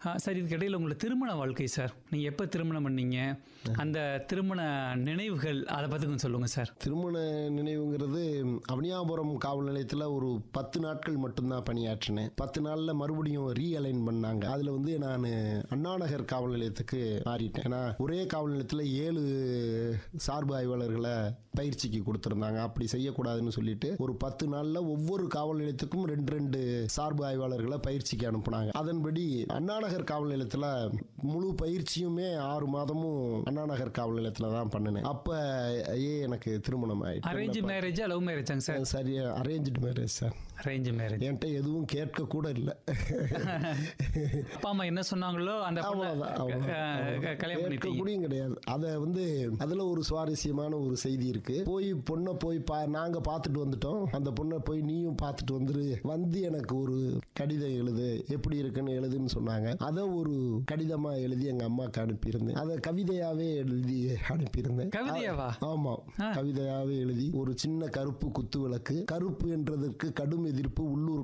ஆ, sir இதுக்கு இடையில உங்களோட திருமண வாழ்க்கை சார் நீங்கள் எப்போ திருமணம் பண்ணீங்க அந்த திருமண நினைவுகள் அதை பற்றி கொஞ்சம் சொல்லுங்கள் சார் திருமண நினைவுங்கிறது அவனியாபுரம் காவல் நிலையத்தில் ஒரு பத்து நாட்கள் மட்டும்தான் பணியாற்றினேன் பத்து நாளில் மறுபடியும் ரீஅலைன் பண்ணாங்க அதில் வந்து நான் அண்ணாநகர் காவல் நிலையத்துக்கு மாறிட்டேன் ஏன்னா ஒரே காவல் நிலையத்தில் ஏழு சார்பு ஆய்வாளர்களை பயிற்சிக்கு கொடுத்துருந்தாங்க அப்படி செய்யக்கூடாதுன்னு சொல்லிட்டு ஒரு பத்து நாளில் ஒவ்வொரு காவல் நிலையத்துக்கும் ரெண்டு ரெண்டு சார்பு ஆய்வாளர்களை பயிற்சிக்கு அனுப்புனாங்க அதன்படி அண்ணாநகர் காவல் நிலையத்தில் முழு பயிற்சியுமே ஆறு மாதமும் அண்ணாநகர் காவல் நிலையத்தில் தான் பண்ணினேன் அப்போ ஏ எனக்கு திருமணம் அரேஞ்ச் ஆயிடுச்சு மேரேஜா லவ் மேரேஜாங்க சார் சரியா arrange marriage sir arrange marriage என்கிட்ட எதுவும் கேட்க கூட இல்லை அப்பா அம்மா என்ன சொன்னாங்களோ அந்த பொண்ணை, அவ்வளவுதான், அவ்வளவுதான், அஹ், அவ்வளவுதான். கல்யாணம் பண்ணிட்டீங்க கேட்கக்கூடியும் கிடையாது அதை வந்து அதுல ஒரு சுவாரஸ்யமான ஒரு செய்தி இருக்கு போய் பொண்ணை போய் பா நாங்க பார்த்துட்டு வந்துட்டோம் அந்த பொண்ணை போய் நீயும் பார்த்துட்டு வந்துரு வந்து எனக்கு ஒரு கடிதம் எழுது எப்படி இருக்குன்னு எழுதுன்னு சொன்னாங்க அதை ஒரு கடிதமா எழுதி எங்க அம்மாக்கு அனுப்பியிருந்தேன் அதை கவிதையாவே எழுதி அனுப்பியிருந்தேன் கவிதையாவா ஆமா ஆ. கவிதையாவே எழுதி ஒரு சின்ன கருப்பு குத்து விளக்கு கருப்பு என்றதற்கு கடும் எதிர்ப்பு உள்ளூர்